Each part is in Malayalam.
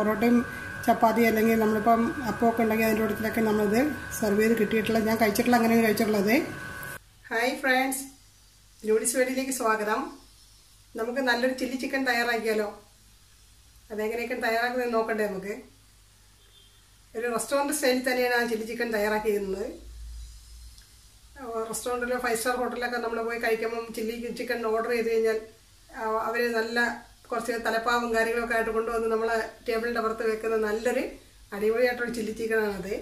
പൊറോട്ടയും ചപ്പാത്തി അല്ലെങ്കിൽ നമ്മളിപ്പം അപ്പമൊക്കെ ഉണ്ടെങ്കിൽ അതിൻ്റെ കൂട്ടത്തിലൊക്കെ നമ്മളിത് സെർവ് ചെയ്ത് കിട്ടിയിട്ടുള്ള ഞാൻ കഴിച്ചിട്ടുള്ള അങ്ങനെയാണ് കഴിച്ചിട്ടുള്ളത് ഹായ് ഫ്രണ്ട്സ് നൂഡിൽസ് വേഡിയിലേക്ക് സ്വാഗതം നമുക്ക് നല്ലൊരു ചില്ലി ചിക്കൻ തയ്യാറാക്കിയാലോ അതെങ്ങനെയൊക്കെ തയ്യാറാക്കുന്നത് നോക്കണ്ടേ നമുക്ക് ഒരു റെസ്റ്റോറൻറ്റ് സ്റ്റൈലിൽ തന്നെയാണ് ആ ചില്ലി ചിക്കൻ തയ്യാറാക്കിയിരുന്നത് റെസ്റ്റോറൻറ്റിലോ ഫൈവ് സ്റ്റാർ ഹോട്ടലിലൊക്കെ നമ്മൾ പോയി കഴിക്കുമ്പം ചില്ലി ചിക്കൻ ഓർഡർ ചെയ്ത് കഴിഞ്ഞാൽ അവർ നല്ല കുറച്ച് തലപ്പാവും കാര്യങ്ങളൊക്കെ ആയിട്ട് കൊണ്ടുവന്ന് നമ്മളെ ടേബിളിൻ്റെ പുറത്ത് വെക്കുന്ന നല്ലൊരു അടിപൊളിയായിട്ടുള്ള ചില്ലി ചിക്കനാണത്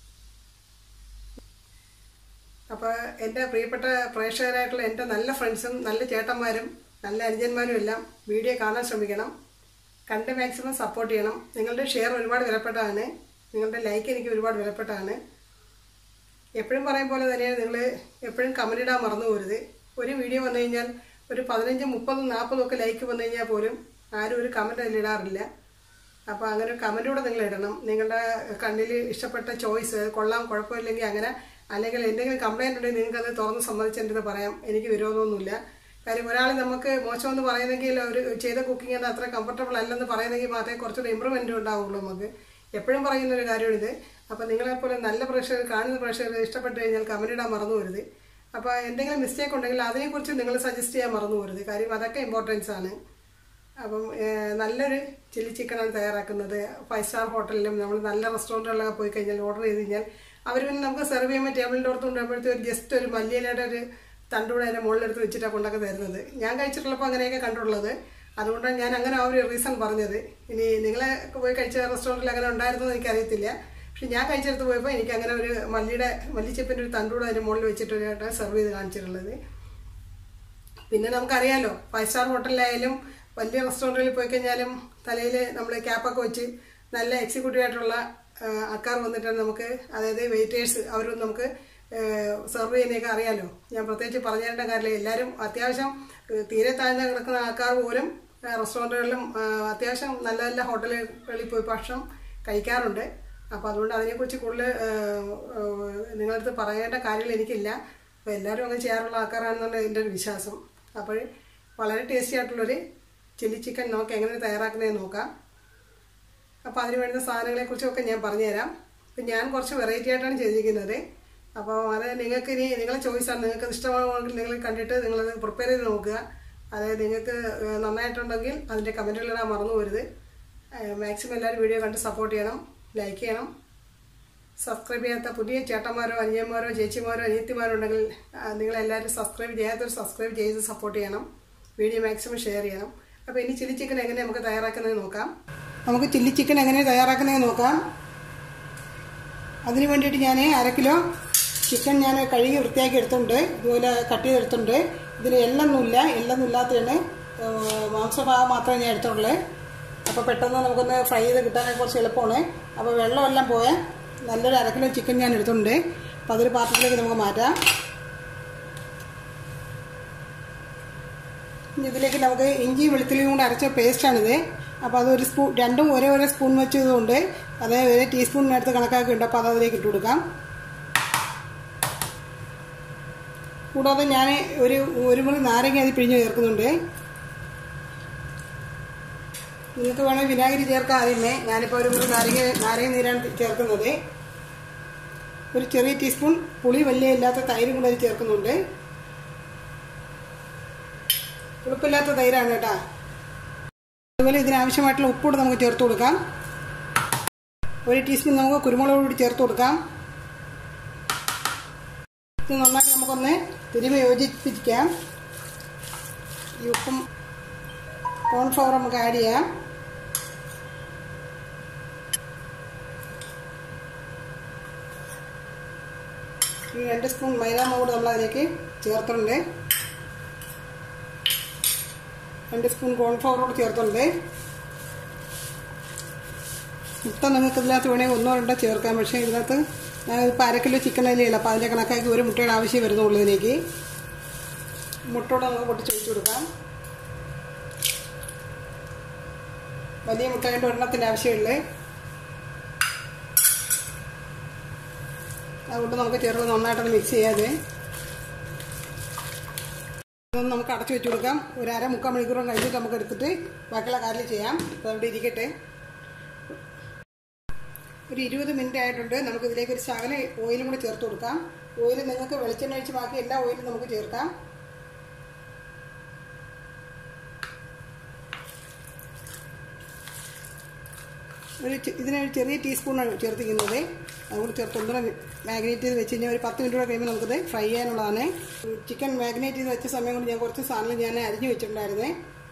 അപ്പോൾ എൻ്റെ പ്രിയപ്പെട്ട പ്രേക്ഷകരായിട്ടുള്ള എൻ്റെ നല്ല ഫ്രണ്ട്സും നല്ല ചേട്ടന്മാരും നല്ല അനുജന്മാരും എല്ലാം വീഡിയോ കാണാൻ ശ്രമിക്കണം കണ്ട് മാക്സിമം സപ്പോർട്ട് ചെയ്യണം നിങ്ങളുടെ ഷെയർ ഒരുപാട് വിലപ്പെട്ടതാണ് നിങ്ങളുടെ ലൈക്ക് എനിക്ക് ഒരുപാട് വിലപ്പെട്ടതാണ് എപ്പോഴും പറയും പോലെ തന്നെയാണ് നിങ്ങൾ എപ്പോഴും കമൻ്റ് ഇടാൻ മറന്നു പോരുത് ഒരു വീഡിയോ വന്നു കഴിഞ്ഞാൽ ഒരു പതിനഞ്ച് മുപ്പതും നാൽപ്പതും ഒക്കെ ലൈക്ക് വന്നു കഴിഞ്ഞാൽ പോലും ആരും ഒരു കമൻ്റ് അതിൽ ഇടാറില്ല അപ്പോൾ അങ്ങനെ ഒരു കമൻ്റ് കൂടെ നിങ്ങൾ ഇടണം നിങ്ങളുടെ കണ്ണിൽ ഇഷ്ടപ്പെട്ട ചോയ്സ് കൊള്ളാം കുഴപ്പമില്ലെങ്കിൽ അങ്ങനെ അല്ലെങ്കിൽ എന്തെങ്കിലും കംപ്ലൈൻറ്റ് ഉണ്ടെങ്കിൽ നിങ്ങൾക്ക് അത് തുറന്ന് സമ്മതിച്ചെൻ്റെ പറയാം എനിക്ക് വിരോധമൊന്നുമില്ല കാര്യം ഒരാൾ നമുക്ക് മോശമെന്ന് പറയുന്നെങ്കിൽ ഒരു ചെയ്ത കുക്കിംഗ് അത് അത്ര കംഫർട്ടബിൾ അല്ലെന്ന് പറയുന്നെങ്കിൽ മാത്രമേ കുറച്ചുകൂടി ഇമ്പ്രൂവ്മെൻ്റ് ഉണ്ടാവുള്ളൂ നമുക്ക് എപ്പോഴും പറയുന്ന ഒരു കാര്യമാണിത് അപ്പോൾ നിങ്ങളെപ്പോലെ നല്ല പ്രേക്ഷകർ കാണുന്ന പ്രേക്ഷകർ ഇഷ്ടപ്പെട്ട് കഴിഞ്ഞാൽ കമൻ്റ് ഇടാൻ മറന്നു പോരുത് അപ്പോൾ എന്തെങ്കിലും മിസ്റ്റേക്ക് ഉണ്ടെങ്കിൽ അതിനെക്കുറിച്ച് നിങ്ങൾ സജസ്റ്റ് ചെയ്യാൻ മറന്നു പോരുത് കാര്യം അതൊക്കെ ഇമ്പോർട്ടൻസ് ആണ് അപ്പം നല്ലൊരു ചില്ലി ചിക്കനാണ് തയ്യാറാക്കുന്നത് ഫൈവ് സ്റ്റാർ ഹോട്ടലിലും നമ്മൾ നല്ല റെസ്റ്റോറൻറ്റുകളിലൊക്കെ പോയി കഴിഞ്ഞാൽ ഓർഡർ ചെയ്ത് കഴിഞ്ഞാൽ അവർ പിന്നെ നമുക്ക് സെർവ് ചെയ്യുമ്പോൾ ടേബിളിൻ്റെ പുറത്ത് കൊണ്ടുപോയപ്പോഴത്തേക്ക് ജസ്റ്റ് ഒരു മല്ലിയിലയുടെ ഒരു തണ്ടൂടെ അതിൻ്റെ മുകളിലെടുത്ത് വെച്ചിട്ടാണ് കൊണ്ടൊക്കെ തരുന്നത് ഞാൻ കഴിച്ചിട്ടുള്ളപ്പോൾ അങ്ങനെയൊക്കെ കണ്ടിട്ടുള്ളത് അതുകൊണ്ടാണ് ഞാൻ അങ്ങനെ ആ ഒരു റീസൺ പറഞ്ഞത് ഇനി നിങ്ങളെ പോയി കഴിച്ച റെസ്റ്റോറൻറ്റിൽ അങ്ങനെ ഉണ്ടായിരുന്നോ എനിക്കറിയത്തില്ല പക്ഷെ ഞാൻ കഴിച്ചെടുത്ത് പോയപ്പോൾ എനിക്ക് അങ്ങനെ ഒരു മല്ലിയുടെ മല്ലിച്ചെപ്പിൻ്റെ ഒരു തണ്ടൂടെ അതിൻ്റെ മുകളിൽ വെച്ചിട്ട് സെർവ് ചെയ്ത് കാണിച്ചിട്ടുള്ളത് പിന്നെ നമുക്കറിയാലോ ഫൈവ് സ്റ്റാർ ഹോട്ടലിലായാലും വലിയ റെസ്റ്റോറൻറ്റിൽ പോയി കഴിഞ്ഞാലും തലയിൽ നമ്മൾ ക്യാപ്പൊക്കെ വെച്ച് നല്ല എക്സിക്യൂട്ടീവ് ആയിട്ടുള്ള ആൾക്കാർ വന്നിട്ടാണ് നമുക്ക് അതായത് വെയിറ്റേഴ്സ് അവരും നമുക്ക് സെർവ് ചെയ്യുന്നതൊക്കെ അറിയാലോ ഞാൻ പ്രത്യേകിച്ച് പറഞ്ഞു തരേണ്ട കാര്യമില്ല എല്ലാവരും അത്യാവശ്യം തീരെ താഴ്ന്ന കിടക്കുന്ന ആൾക്കാർ പോലും റെസ്റ്റോറൻറ്റുകളിലും അത്യാവശ്യം നല്ല നല്ല ഹോട്ടലുകളിൽ പോയി ഭക്ഷണം കഴിക്കാറുണ്ട് അപ്പോൾ അതുകൊണ്ട് അതിനെക്കുറിച്ച് കൂടുതൽ നിങ്ങളടുത്ത് പറയേണ്ട കാര്യങ്ങൾ എനിക്കില്ല അപ്പോൾ എല്ലാവരും അങ്ങനെ ചെയ്യാറുള്ള ആൾക്കാരാണെന്നാണ് എൻ്റെ ഒരു വിശ്വാസം അപ്പോൾ വളരെ ടേസ്റ്റി ആയിട്ടുള്ളൊരു ചില്ലി ചിക്കൻ നമുക്ക് എങ്ങനെ തയ്യാറാക്കുന്നതെന്ന് നോക്കാം അപ്പോൾ അതിന് വേണ്ടുന്ന സാധനങ്ങളെക്കുറിച്ചൊക്കെ ഞാൻ പറഞ്ഞുതരാം ഇപ്പം ഞാൻ കുറച്ച് വെറൈറ്റി ആയിട്ടാണ് ചെയ്തിരിക്കുന്നത് അപ്പോൾ അത് നിങ്ങൾക്ക് ഇനി നിങ്ങളെ ചോയ്സാണ് നിങ്ങൾക്ക് ഇഷ്ടമാണെങ്കിൽ നിങ്ങൾ കണ്ടിട്ട് നിങ്ങളത് പ്രിപ്പയർ ചെയ്ത് നോക്കുക അതായത് നിങ്ങൾക്ക് നന്നായിട്ടുണ്ടെങ്കിൽ അതിൻ്റെ കമൻറ്റുകളിടാൻ മറന്നു പോരുത് മാക്സിമം എല്ലാവരും വീഡിയോ കണ്ട് സപ്പോർട്ട് ചെയ്യണം ലൈക്ക് ചെയ്യണം സബ്സ്ക്രൈബ് ചെയ്യാത്ത പുതിയ ചേട്ടന്മാരോ അനിയന്മാരോ ചേച്ചിമാരോ അനിയത്തിമാരോ ഉണ്ടെങ്കിൽ നിങ്ങളെല്ലാവരും സബ്സ്ക്രൈബ് ചെയ്യാത്തവർ സബ്സ്ക്രൈബ് ചെയ്ത് സപ്പോർട്ട് ചെയ്യണം വീഡിയോ മാക്സിമം ഷെയർ ചെയ്യണം അപ്പോൾ ഇനി ചില്ലി ചിക്കൻ എങ്ങനെ നമുക്ക് തയ്യാറാക്കുന്നത് നോക്കാം നമുക്ക് ചില്ലി ചിക്കൻ എങ്ങനെ തയ്യാറാക്കുന്നത് നോക്കാം അതിന് വേണ്ടിയിട്ട് ഞാൻ അര കിലോ ചിക്കൻ ഞാൻ കഴുകി വൃത്തിയാക്കി എടുത്തിട്ടുണ്ട് ഇതുപോലെ കട്ട് ചെയ്തെടുത്തിട്ടുണ്ട് ഇതിന് എല്ലൊന്നുമില്ല എല്ലൊന്നും ഇല്ലാത്തതാണ് മാംസഭാഗം മാത്രമേ ഞാൻ എടുത്തുള്ളൂ അപ്പോൾ പെട്ടെന്ന് നമുക്കൊന്ന് ഫ്രൈ ചെയ്ത് കിട്ടാനൊക്കെ കുറച്ച് എളുപ്പമാണ് അപ്പോൾ വെള്ളമെല്ലാം പോയ നല്ലൊരു അര കിലോ ചിക്കൻ ഞാൻ എടുത്തിട്ടുണ്ട് അപ്പോൾ അതൊരു പാത്രത്തിലേക്ക് നമുക്ക് മാറ്റാം ഇതിലേക്ക് നമുക്ക് ഇഞ്ചി വെളുത്തുള്ളിയും കൂടെ അരച്ച പേസ്റ്റാണിത് അപ്പോൾ അതൊരു സ്പൂൺ രണ്ടും ഒരേ ഒരേ സ്പൂൺ വെച്ചതുകൊണ്ട് അതേ ഒരേ ടീസ്പൂണിനടുത്ത് കണക്കാക്കിയിട്ടുണ്ട് അപ്പോൾ അത് അതിലേക്ക് ഇട്ട് കൊടുക്കാം കൂടാതെ ഞാൻ ഒരു ഒരു മുറി നാരങ്ങ അത് പിഴിഞ്ഞ് ചേർക്കുന്നുണ്ട് നിങ്ങൾക്ക് വേണമെങ്കിൽ വിനാഗിരി ചേർക്കാം ആദ്യമേ ഞാനിപ്പോൾ ഒരു മുറി നാരങ്ങ നാരങ്ങ നീരാണ് ചേർക്കുന്നത് ഒരു ചെറിയ ടീസ്പൂൺ പുളി വലിയ ഇല്ലാത്ത തൈരും കൂടെ അത് ചേർക്കുന്നുണ്ട് ഉളുപ്പില്ലാത്ത തൈരാണ് കേട്ടോ അതുപോലെ ഇതിനാവശ്യമായിട്ടുള്ള ഉപ്പൂടെ നമുക്ക് ചേർത്ത് കൊടുക്കാം ഒരു ടീസ്പൂൺ നമുക്ക് കുരുമുളക് കൂടി ചേർത്ത് കൊടുക്കാം ഇത് നന്നായിട്ട് നമുക്കൊന്ന് തിരുമി യോജിപ്പിക്കാം ഈ ഉപ്പും കോൺഫ്ലവർ നമുക്ക് ആഡ് ചെയ്യാം ഈ രണ്ട് സ്പൂൺ മൈദാമാവ് നമ്മൾ അതിലേക്ക് ചേർത്തിട്ടുണ്ട് രണ്ട് സ്പൂൺ കോൺഫ്ലവർ കൂടെ ചേർത്തിട്ടുണ്ട് മുട്ട നിങ്ങൾക്ക് ഇതിനകത്ത് വേണമെങ്കിൽ ഒന്നോ രണ്ടോ ചേർക്കാം പക്ഷേ ഇതിനകത്ത് ഞാൻ ഇപ്പോൾ അര കിലോ ചിക്കൻ അല്ലേ അപ്പോൾ അതിൻ്റെ കണക്കാക്കി ഒരു മുട്ടയുടെ ആവശ്യം വരുന്നുള്ളൂ ഇതിലേക്ക് മുട്ടയോടെ നമുക്ക് പൊട്ടിച്ച് ഒഴിച്ചു കൊടുക്കാം വലിയ മുട്ടയുടെ ഒരെണ്ണത്തിൻ്റെ ആവശ്യമുള്ളൂ അതുകൊണ്ട് നമുക്ക് ചേർത്ത് നന്നായിട്ടൊന്ന് മിക്സ് ചെയ്യാതെ ഇതൊന്ന് നമുക്ക് അടച്ചു വെച്ച് കൊടുക്കാം ഒരു അര മുക്കാൽ മണിക്കൂറും കഴിഞ്ഞിട്ട് നമുക്ക് എടുത്തിട്ട് ബാക്കിയുള്ള കാര്യം ചെയ്യാം അപ്പോൾ അവിടെ ഇരിക്കട്ടെ ഒരു ഇരുപത് മിനിറ്റ് ആയിട്ടുണ്ട് നമുക്ക് ഇതിലേക്ക് ഒരു ശകല ഓയിലും കൂടി ചേർത്ത് കൊടുക്കാം ഓയിൽ നിങ്ങൾക്ക് വെളിച്ചെണ്ണ ഒഴിച്ച് ബാക്കി എല്ലാ ഓയിലും നമുക്ക് ചേർക്കാം ഒരു ചെ- ഇതിനൊരു ചെറിയ ടീസ്പൂണാണ് ചേർത്തിക്കുന്നത് അതുകൂടി ചേർത്ത് ഒന്നുകൂടെ മാഗ്നേറ്റ് ചെയ്ത് വെച്ച് കഴിഞ്ഞാൽ ഒരു പത്ത് മിനിറ്റ് കൂടെ കഴിയുമ്പോൾ നമുക്കത് ഫ്രൈ ചെയ്യാനുള്ളതാണ് ചിക്കൻ മാഗ്നേറ്റ് ചെയ്ത് വെച്ച സമയം കൊണ്ട് ഞാൻ കുറച്ച് സാധനം ഞാൻ അരിഞ്ഞു വെച്ചിട്ടുണ്ടായിരുന്നേ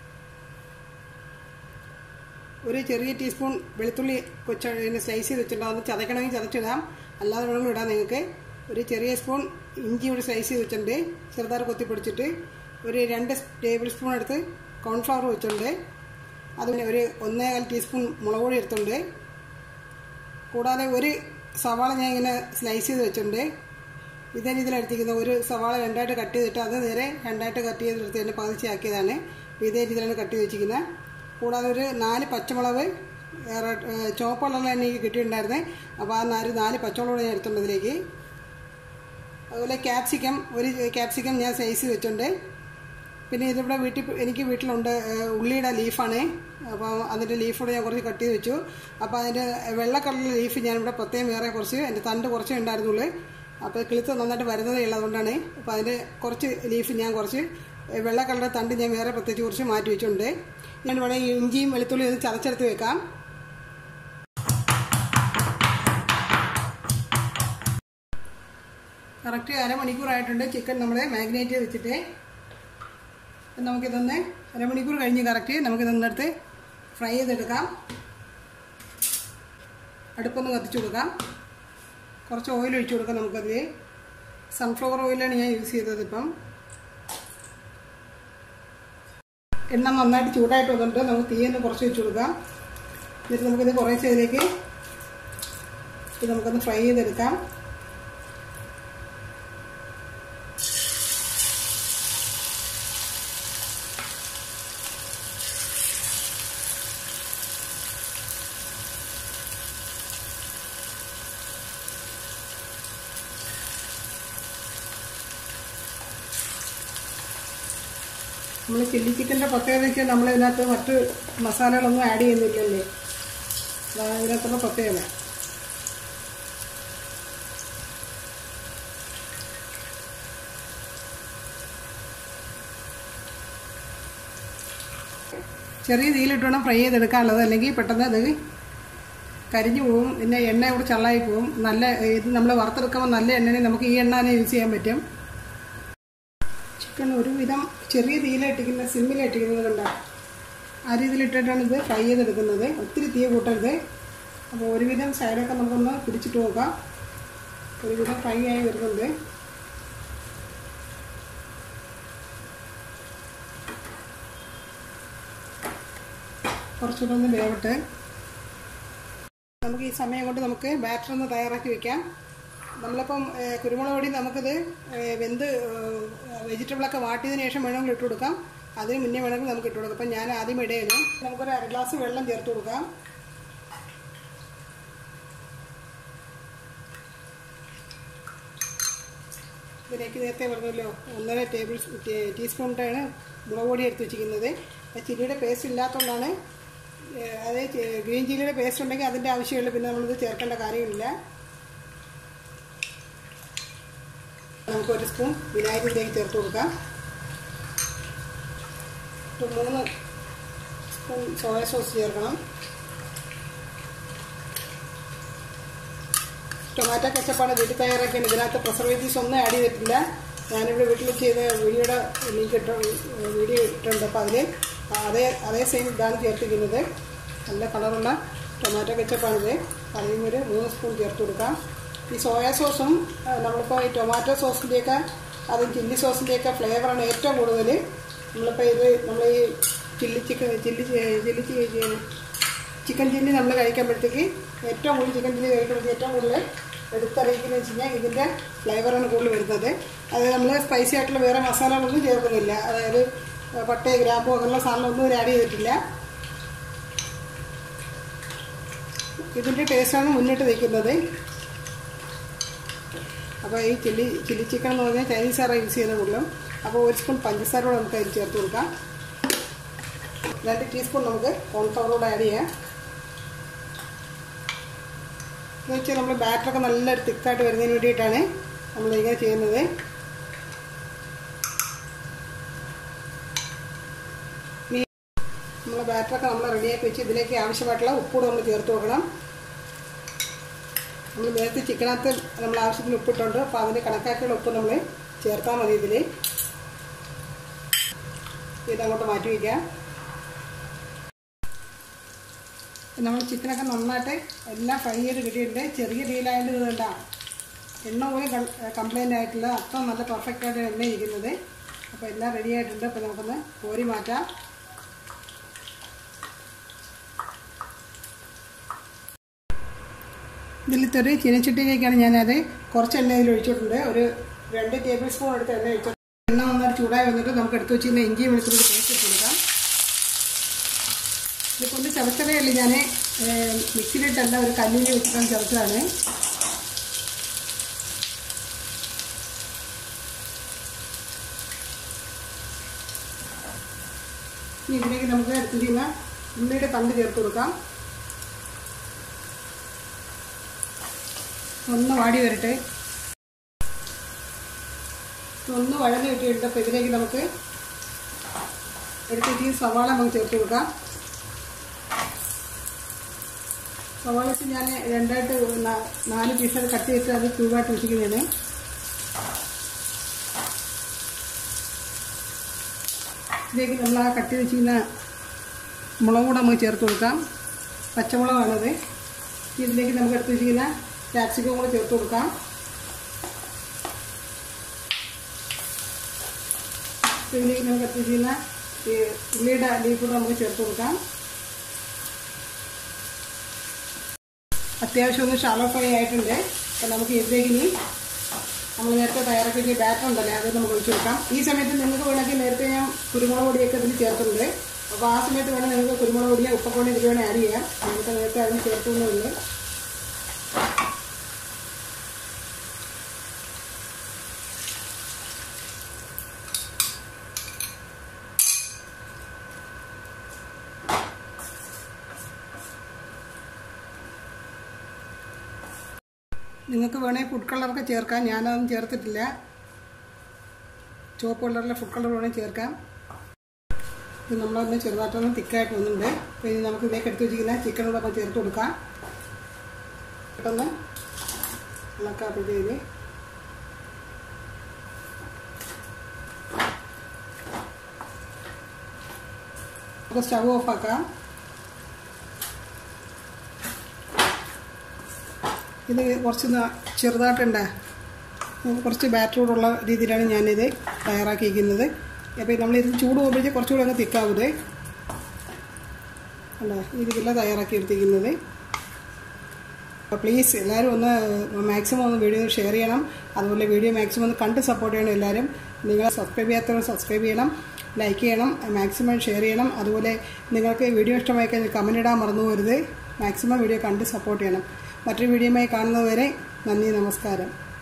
ഒരു ചെറിയ ടീസ്പൂൺ വെളുത്തുള്ളി കൊച്ച സ്ലൈസ് ചെയ്ത് വെച്ചിട്ടുണ്ട് അതൊന്ന് ചതക്കണമെങ്കിൽ ചതച്ചിടാം അല്ലാതെ വേണമെങ്കിൽ ഇടാം നിങ്ങൾക്ക് ഒരു ചെറിയ സ്പൂൺ ഇഞ്ചി കൂടി സ്ലൈസ് ചെയ്ത് വെച്ചിട്ടുണ്ട് ചെറുതാറ് കൊത്തിപ്പൊടിച്ചിട്ട് ഒരു രണ്ട് ടേബിൾ സ്പൂൺ എടുത്ത് കോൺഫ്ലവർ വെച്ചിട്ടുണ്ട് അതുപോലെ ഒരു ഒന്നേകാൽ ടീസ്പൂൺ മുളക് പൊടി എടുത്തിട്ടുണ്ട് കൂടാതെ ഒരു സവാള ഞാൻ ഇങ്ങനെ സ്ലൈസ് ചെയ്ത് വെച്ചിട്ടുണ്ട് ഇതേ രീതിയിലെടുത്തിരിക്കുന്ന ഒരു സവാള രണ്ടായിട്ട് കട്ട് ചെയ്തിട്ട് അത് നേരെ രണ്ടായിട്ട് കട്ട് ചെയ്തെടുത്ത് തന്നെ പതിച്ചാക്കിയതാണ് ഇതേ രീതിയിലാണ് കട്ട് ചെയ്ത് വെച്ചിരിക്കുന്നത് കൂടാതെ ഒരു നാല് പച്ചമുളക് ചുവപ്പുള്ള എനിക്ക് കിട്ടിയിട്ടുണ്ടായിരുന്നേ അപ്പോൾ ആ നാല് നാല് പച്ചമുളക് ഞാൻ എടുത്തിട്ടുണ്ട് ഇതിലേക്ക് അതുപോലെ ക്യാപ്സിക്കം ഒരു ക്യാപ്സിക്കം ഞാൻ സൈസ് വെച്ചിട്ടുണ്ട് പിന്നെ ഇതിവിടെ വീട്ടിൽ എനിക്ക് വീട്ടിലുണ്ട് ഏഹ്, ഉള്ളിയുടെ ലീഫാണ് അപ്പോൾ അതിൻ്റെ ലീഫ് കൂടെ ഞാൻ കുറച്ച് കട്ട് ചെയ്ത് വെച്ചു അപ്പോൾ അതിൻ്റെ വെള്ള കളറിലെ ലീഫ് ഞാനിവിടെ പ്രത്യേകം വേറെ കുറച്ച് എൻ്റെ തണ്ട് കുറച്ചേ ഉണ്ടായിരുന്നുള്ളൂ അപ്പോൾ കിളുത്ത് നന്നായിട്ട് വരുന്നതേ ഉള്ളൂ അതുകൊണ്ടാണ് അപ്പോൾ അതിൻ്റെ കുറച്ച് ലീഫ് ഞാൻ കുറച്ച് ഏഹ്, വെള്ള കളറിലെ തണ്ട് ഞാൻ വേറെ പ്രത്യേകിച്ച് കുറച്ച് മാറ്റി വെച്ചിട്ടുണ്ട് ഞാൻ ഇവിടെ ഈ ഇഞ്ചിയും വെളുത്തുള്ളിയും ഒന്ന് ചതച്ചെടുത്ത് വെക്കാം കറക്റ്റ് അരമണിക്കൂറായിട്ടുണ്ട് ചിക്കൻ നമ്മൾ മാഗ്നേറ്റ് ചെയ്ത് വെച്ചിട്ട് അപ്പം നമുക്കിതൊന്ന് അരമണിക്കൂർ കഴിഞ്ഞ് കറക്റ്റ് നമുക്കിതൊന്നെടുത്ത് ഫ്രൈ ചെയ്തെടുക്കാം അടുപ്പൊന്ന് കത്തിച്ചു കൊടുക്കാം കുറച്ച് ഓയിൽ ഒഴിച്ചു കൊടുക്കാം നമുക്കതിൽ സൺഫ്ലവർ ഓയിലാണ് ഞാൻ യൂസ് ചെയ്തത് ഇപ്പം എണ്ണ നന്നായിട്ട് ചൂടായിട്ട് വന്നിട്ട് നമുക്ക് തീയൊന്ന് കുറച്ച് വെച്ച് കൊടുക്കാം എന്നിട്ട് നമുക്കിത് കുറേശ്ശെ ഇതിലേക്ക് ഇത് നമുക്കൊന്ന് ഫ്രൈ ചെയ്തെടുക്കാം നമ്മൾ ചില്ലി ചിക്കൻ്റെ പ്രത്യേകത വെച്ചാൽ നമ്മൾ ഇതിനകത്ത് മറ്റ് മസാലകളൊന്നും ആഡ് ചെയ്യുന്നില്ലല്ലേ അതാണ് ഇതിനകത്തുള്ള പ്രത്യേകത ചെറിയ തീയിലിട്ട് വേണം ഫ്രൈ ചെയ്തെടുക്കാനുള്ളത് അല്ലെങ്കിൽ പെട്ടെന്ന് അത് കരിഞ്ഞു പോവും പിന്നെ എണ്ണ കൂടെ ചള്ളായി പോവും നല്ല ഇത് നമ്മൾ വറുത്തെടുക്കുമ്പോൾ നല്ല എണ്ണനെ നമുക്ക് ഈ എണ്ണ തന്നെ യൂസ് ചെയ്യാൻ പറ്റും ചിക്കൻ ഒരുവിധം ചെറിയ തീയിലിട്ടിരിക്കുന്ന സിമ്മിലിട്ടിരിക്കുന്നത് കണ്ട ആ രീതിയിലിട്ടിട്ടാണ് ഇത് ഫ്രൈ ചെയ്തെടുക്കുന്നത് ഒത്തിരി തീ കൂട്ടരുത് അപ്പോൾ ഒരുവിധം സൈഡൊക്കെ നമുക്കൊന്ന് പിടിച്ചിട്ട് നോക്കാം ഒരുവിധം ഫ്രൈ ആയി വരുന്നുണ്ട് കുറച്ചുകൂടെ ഒന്ന് വേവട്ടെ നമുക്ക് ഈ സമയം കൊണ്ട് നമുക്ക് ബാറ്റർ ഒന്ന് തയ്യാറാക്കി വെക്കാം നമ്മളിപ്പം ഏഹ്, കുരുമുളക് പൊടി നമുക്കിത് ഏഹ്, വെന്ത് വെജിറ്റബിളൊക്കെ വാട്ടിയതിന് ശേഷം വേണമെങ്കിൽ ഇട്ട് കൊടുക്കാം അതിന് മുന്നേ വേണമെങ്കിൽ നമുക്ക് ഇട്ട് കൊടുക്കാം അപ്പം ഞാൻ ആദ്യം ഇടയാണ് നമുക്കൊരു അര ഗ്ലാസ് വെള്ളം ചേർത്ത് കൊടുക്കാം ഇതിലേക്ക് നേരത്തെ പറഞ്ഞല്ലോ ഒന്നര ടേബിൾ ടീസ്പൂണിൻ്റെയാണ് മുളക് പൊടി എടുത്ത് വെച്ചിരിക്കുന്നത് അത് ചില്ലിയുടെ പേസ്റ്റ് ഇല്ലാത്തതുകൊണ്ടാണ് ഏഹ്, അത് ചെ- ഗ്രീൻ ചില്ലിയുടെ പേസ്റ്റ് ഉണ്ടെങ്കിൽ അതിൻ്റെ ആവശ്യമില്ല പിന്നെ നമ്മളിത് ചേർക്കേണ്ട കാര്യമില്ല നമുക്ക് ഒരു സ്പൂൺ വിനാഗിരി ഇതിലേക്ക് ചേർത്ത് കൊടുക്കാം ഒരു മൂന്ന് സ്പൂൺ സോയ സോസ് ചേർക്കണം ടൊമാറ്റോ കച്ചപ്പാണ് വീട്ടിൽ തയ്യാറാക്കിയാണ് ഇതിനകത്ത് പ്രിസർവേറ്റീവ്സ് ഒന്നും ആഡ് ചെയ്തിട്ടില്ല ഞാനിവിടെ വീട്ടിൽ ചെയ്ത വീഡിയോയുടെ ലിങ്ക് ഇട്ട വീഡിയോ ഇട്ടിട്ടുണ്ട് അപ്പോൾ അതിൽ അതേ അതേ സെയിം ഇതാണ് ചേർത്തിരിക്കുന്നത് നല്ല കളറുള്ള ടൊമാറ്റോ കച്ചപ്പാണിത് അതിൽ ഒരു മൂന്ന് സ്പൂൺ ചേർത്ത് കൊടുക്കാം ഈ സോയ സോസും ആ, നമ്മളിപ്പോൾ ഈ ടൊമാറ്റോ സോസിൻ്റെയൊക്കെ അതും ചില്ലി സോസിൻ്റെയൊക്കെ ഫ്ലേവറാണ് ഏറ്റവും കൂടുതൽ നമ്മളിപ്പോൾ ഇത് നമ്മൾ ഈ ചില്ലി ചിക്കൻ ചില്ലി ചില്ലി ചി- ചിക്കൻ ചില്ലി നമ്മൾ കഴിക്കുമ്പോഴത്തേക്ക് ഏറ്റവും കൂടുതൽ ചിക്കൻ ചില്ലി കഴിക്കുമ്പോഴത്തേക്ക് ഏറ്റവും കൂടുതൽ എടുത്തറിയിക്കുന്നത് വെച്ച് കഴിഞ്ഞാൽ ഇതിൻ്റെ ഫ്ലേവറാണ് കൂടുതൽ വരുന്നത് അത് നമ്മൾ സ്പൈസി ആയിട്ടുള്ള വേറെ മസാലകളൊന്നും ചേർക്കുന്നില്ല അതായത് പട്ട ഗ്രാമ്പോ അങ്ങനെയുള്ള സാധനങ്ങളൊന്നും ഇതിൽ ആഡ് ചെയ്തിട്ടില്ല ഇതിൻ്റെ ടേസ്റ്റാണ് മുന്നിട്ട് നിൽക്കുന്നത് അപ്പോൾ ഈ ചില്ലി ചില്ലി ചിക്കൻ എന്ന് പറഞ്ഞാൽ ചൈനീസാണ് യൂസ് ചെയ്യുന്നത് കൂടുതലും അപ്പോൾ ഒരു സ്പൂൺ പഞ്ചസാര കൂടെ നമുക്ക് അതിൽ ചേർത്ത് കൊടുക്കാം രണ്ട് ടീസ്പൂൺ നമുക്ക് കോൺഫ്ലവർ കൂടെ ആഡ് ചെയ്യാം എന്ന് വെച്ചാൽ നമ്മൾ ബാറ്ററൊക്കെ നല്ലൊരു തിക്കായിട്ട് വരുന്നതിന് വേണ്ടിയിട്ടാണ് നമ്മൾ ഇങ്ങനെ ചെയ്യുന്നത് നമ്മൾ ബാറ്ററൊക്കെ നമ്മൾ റെഡിയാക്കി വെച്ച് ഇതിലേക്ക് ആവശ്യമായിട്ടുള്ള ഉപ്പൂടെ നമ്മൾ ചേർത്ത് കൊടുക്കണം നമ്മൾ നേരത്തെ ചിക്കനകത്ത് നമ്മൾ ആവശ്യത്തിന് ഉപ്പിട്ടുണ്ട് അപ്പോൾ അതിന് കണക്കാക്കിയുള്ള ഉപ്പ് നമ്മൾ ചേർത്താൽ മതി ഇതിൽ ഇതങ്ങോട്ട് മാറ്റി വയ്ക്കാം നമ്മൾ ചിക്കനൊക്കെ നന്നായിട്ട് എല്ലാം ഫ്രൈ ചെയ്ത് കിട്ടിയിട്ടുണ്ട് ചെറിയ രീതിയിലായത് വേണ്ട എണ്ണ പോലും കംപ്ലൈൻ്റ് ആയിട്ടില്ല അത്ര നല്ല പെർഫെക്റ്റ് ആയിട്ട് എണ്ണ ഇരിക്കുന്നത് അപ്പോൾ എല്ലാം റെഡി ആയിട്ടുണ്ട് അപ്പോൾ നമുക്കൊന്ന് കോരി മാറ്റാം ഇതിൽ ചെറിയ ചീനച്ചട്ടിയിലേക്കാണ് ഞാനത് കുറച്ച് എണ്ണ ഇതിൽ ഒഴിച്ചിട്ടുണ്ട് ഒരു രണ്ട് ടേബിൾ സ്പൂൺ എടുത്ത് എണ്ണ ഒഴിച്ചിട്ടുണ്ട് എണ്ണ നന്നായിട്ട് ചൂടായി വന്നിട്ട് നമുക്ക് എടുത്ത് വെച്ചിരുന്ന ഇഞ്ചി വെളുത്തുള്ളി പേസ്റ്റ് ഇട്ട് കൊടുക്കാം ഇതിപ്പോൾ ഒന്ന് ചതച്ചതേ ഉള്ളൂ ഞാൻ മിക്സിയിലിട്ടല്ല ഒരു കല്ലിൽ വെച്ചിട്ടാണ് ചതച്ചതാണ് ഇനി ഇതിലേക്ക് നമുക്ക് എടുത്തിരിക്കുന്ന ഉള്ളിയുടെ തണ്ട് ചേർത്ത് കൊടുക്കാം ഒന്ന് വാടി വരട്ടെ ഒന്ന് വഴന്ന് കിട്ടിയിട്ടുണ്ട് അപ്പോൾ ഇതിലേക്ക് നമുക്ക് എടുത്തിട്ട് ഈ സവാള നമുക്ക് ചേർത്ത് കൊടുക്കാം സവാള വെച്ച് ഞാൻ രണ്ടായിട്ട് നാ- നാല് പീസൊക്കെ കട്ട് ചെയ്തിട്ട് അത് ക്യൂബായിട്ട് വെച്ചിരിക്കുന്നതാണ് ഇതിലേക്ക് നമ്മൾ ആ കട്ട് വെച്ചിരുന്ന മുളക് കൂടെ നമുക്ക് ചേർത്ത് കൊടുക്കാം പച്ചമുളകാണത് ഇതിലേക്ക് നമുക്ക് എടുത്ത് വെച്ചിരിക്കുന്ന ക്യാപ്സിക്കം കൂടെ ചേർത്ത് കൊടുക്കാം ഇതിലേക്ക് നമുക്ക് എടുത്ത് വെച്ചിരിക്കുന്ന ഈ ഉള്ളിയുടെ അടിയിൽ കൂടെ നമുക്ക് ചേർത്ത് കൊടുക്കാം അത്യാവശ്യം ഒന്ന് ഷാലോ ഫ്രൈ ആയിട്ടുണ്ട് അപ്പോൾ നമുക്ക് ഇതിലേക്ക് ഇനി നമ്മൾ നേരത്തെ തയ്യാറാക്കി വെച്ച ബാറ്റർ ഉണ്ടല്ലേ അത് നമുക്ക് ഒഴിച്ചു കൊടുക്കാം ഈ സമയത്ത് നിങ്ങൾക്ക് വേണമെങ്കിൽ നേരത്തെ ഞാൻ കുരുമുളക് പൊടിയൊക്കെ ഇതിൽ ചേർത്തിട്ടുണ്ട് അപ്പോൾ ആ സമയത്ത് വേണം നിങ്ങൾക്ക് കുരുമുളക് പൊടിയോ ഉപ്പൊക്കെ ഇതിൽ വേണേൽ ആഡ് ചെയ്യാം നമുക്ക് നേരത്തെ അതിന് ചേർത്തൊന്നുമില്ല നിങ്ങൾക്ക് വേണേൽ ഫുഡ് കളറൊക്കെ ചേർക്കാം ഞാനതൊന്നും ചേർത്തിട്ടില്ല ചുവപ്പ് കളറിലെ ഫുഡ് കളർ വേണമെങ്കിൽ ചേർക്കാം ഇത് നമ്മളൊന്ന് ചെറുതായിട്ടൊന്ന് തിക്കായിട്ട് വന്നിട്ടുണ്ട് അപ്പോൾ ഇനി നമുക്ക് ഇതിലേക്ക് എടുത്ത് വെച്ചിരിക്കുന്ന ചിക്കനോടൊപ്പം ചേർത്ത് കൊടുക്കാം പെട്ടെന്ന് ഇളക്കാപ്പോഴത്തേക്ക് നമുക്ക് സ്റ്റവ് ഓഫാക്കാം ഇത് കുറച്ച് ന- ചെറുതായിട്ടുണ്ട് കുറച്ച് ബാറ്റർ കൂടെയുള്ള രീതിയിലാണ് ഞാനിത് തയ്യാറാക്കിയിരിക്കുന്നത് അപ്പോൾ നമ്മളിത് ചൂട് പോകുമ്പോഴേക്ക് കുറച്ചുകൂടെ അങ്ങ് തിക്കാവൂത് അല്ല ഇതില്ല തയ്യാറാക്കി എടുത്തിരിക്കുന്നത് അപ്പോൾ പ്ലീസ് എല്ലാവരും ഒന്ന് മാക്സിമം ഒന്ന് വീഡിയോ ഷെയർ ചെയ്യണം അതുപോലെ വീഡിയോ മാക്സിമം ഒന്ന് കണ്ട് സപ്പോർട്ട് ചെയ്യണം എല്ലാവരും നിങ്ങൾ സബ്സ്ക്രൈബ് ചെയ്യാത്തവർ സബ്സ്ക്രൈബ് ചെയ്യണം ലൈക്ക് ചെയ്യണം മാക്സിമം ഷെയർ ചെയ്യണം അതുപോലെ നിങ്ങൾക്ക് വീഡിയോ ഇഷ്ടമായി കഴിഞ്ഞാൽ കമൻറ്റ് ഇടാൻ മറന്നു പോകരുത് മാക്സിമം വീഡിയോ കണ്ട് സപ്പോർട്ട് ചെയ്യണം മറ്റൊരു വീഡിയോയുമായി കാണുന്നതുവരെ നന്ദി നമസ്കാരം